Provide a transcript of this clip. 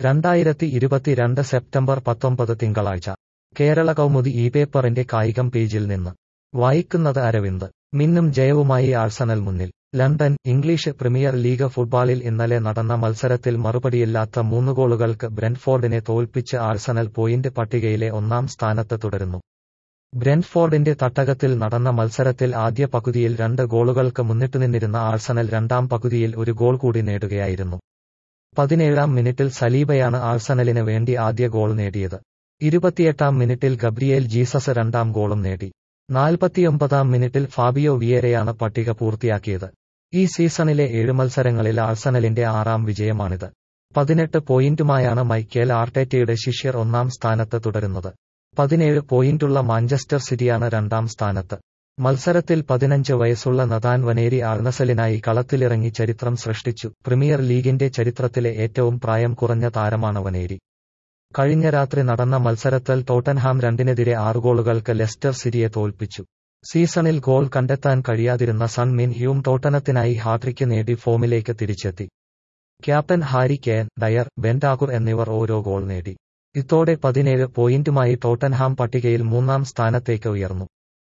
രണ്ടായിരത്തി ഇരുപത്തിരണ്ട് സെപ്റ്റംബർ പത്തൊമ്പത് തിങ്കളാഴ്ച കേരള കൗമുദി ഈ പേപ്പറിന്റെ കായികം പേജിൽ നിന്ന് വായിക്കുന്നത് അരവിന്ദ് മിന്നും ജയവുമായി ആഴ്സണൽ മുന്നിൽ ലണ്ടൻ ഇംഗ്ലീഷ് പ്രീമിയർ ലീഗ് ഫുട്ബോളിൽ ഇന്നലെ നടന്ന മത്സരത്തിൽ മറുപടിയില്ലാത്ത മൂന്ന് ഗോളുകൾക്ക് ബ്രെൻഫോർഡിനെ തോൽപ്പിച്ച് ആഴ്സണൽ പോയിന്റ് പട്ടികയിലെ ഒന്നാം സ്ഥാനത്ത് തുടരുന്നു ബ്രെൻഫോർഡിന്റെ തട്ടകത്തിൽ നടന്ന മത്സരത്തിൽ ആദ്യ പകുതിയിൽ രണ്ട് ഗോളുകൾക്ക് മുന്നിട്ടുനിന്നിരുന്ന ആഴ്സണൽ രണ്ടാം പകുതിയിൽ ഒരു ഗോൾ കൂടി നേടുകയായിരുന്നു പതിനേഴാം മിനിറ്റിൽ സലീബയാണ് ആഴ്സണലിന് വേണ്ടി ആദ്യ ഗോൾ നേടിയത് ഇരുപത്തിയെട്ടാം മിനിറ്റിൽ ഗബ്രിയേൽ ജീസസ് രണ്ടാം ഗോളും നേടി നാൽപ്പത്തിയൊമ്പതാം മിനിറ്റിൽ ഫാബിയോ വിയേരയാണ് പട്ടിക പൂർത്തിയാക്കിയത് ഈ സീസണിലെ ഏഴ് മത്സരങ്ങളിൽ ആഴ്സണലിന്റെ ആറാം വിജയമാണിത് പതിനെട്ട് പോയിന്റുമായാണ് മൈക്കേൽ ആർട്ടേറ്റയുടെ ശിഷ്യർ ഒന്നാം സ്ഥാനത്ത് തുടരുന്നത് പതിനേഴ് പോയിന്റുള്ള മാഞ്ചസ്റ്റർ സിറ്റിയാണ് രണ്ടാം സ്ഥാനത്ത് മത്സരത്തിൽ പതിനഞ്ച് വയസ്സുള്ള നദാൻ വനേരി ആർണസലിനായി കളത്തിലിറങ്ങി ചരിത്രം സൃഷ്ടിച്ചു പ്രീമിയർ ലീഗിന്റെ ചരിത്രത്തിലെ ഏറ്റവും പ്രായം കുറഞ്ഞ താരമാണ് വനേരി കഴിഞ്ഞ രാത്രി നടന്ന മത്സരത്തിൽ ടോട്ടൻഹാം രണ്ടിനെതിരെ ആറ് ഗോളുകൾക്ക് ലെസ്റ്റർ സിറ്റിയെ തോൽപ്പിച്ചു സീസണിൽ ഗോൾ കണ്ടെത്താൻ കഴിയാതിരുന്ന സൺ മിൻ ഹ്യൂം ടോട്ടനത്തിനായി ഹാട്രിക്ക് നേടി ഫോമിലേക്ക് തിരിച്ചെത്തി captain Harry Kane Dier Bentancur എന്നിവർ ഓരോ ഗോൾ നേടി ഇതോടെ പതിനേഴ് പോയിന്റുമായി ടോട്ടൻഹാം പട്ടികയിൽ മൂന്നാം സ്ഥാനത്തേക്ക് ഉയർന്നു